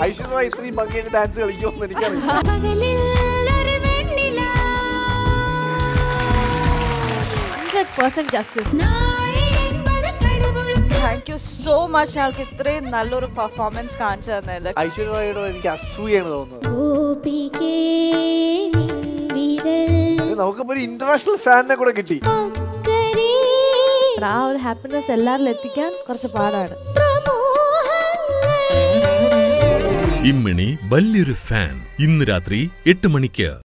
ഐശ്വര്യ ഇത്രയും ഭംഗിയായിട്ട് ഡാൻസ് കളിക്കുമെന്ന് എനിക്കറിയാം പകലിൽ ഒരു വെണ്ണില ഹൺഡ്രഡ് പെർസെന്റ് ജസ്റ്റിസ് നാളെ എൺപത് കടവുൾക്ക് താങ്ക് യു സോ മച്ച് ഞങ്ങൾക്ക് ഇത്രയും നല്ലൊരു പെർഫോമൻസ് കാണിച്ചു തന്നതിൽ ഐശ്വര്യയോട് എനിക്ക് അസൂയാണ് തോന്നുന്നത് ഗോപികേ നിൻ വിരൽ ഇത് നമുക്കിപ്പോ ഒരു ഇന്റർനാഷണൽ ഫാനിനെ കൂടെ കിട്ടി അക്കരെ ആ ഒരു ഹാപ്പിനെസ് എല്ലാവരിലും എത്തിക്കാൻ കുറച്ച് പാടാണ് പ്രമോഹങ്ങൾ ഇമ്മിണി വലിയൊരു ഫാൻ ഇന്ന് രാത്രി എട്ട് മണിക്ക്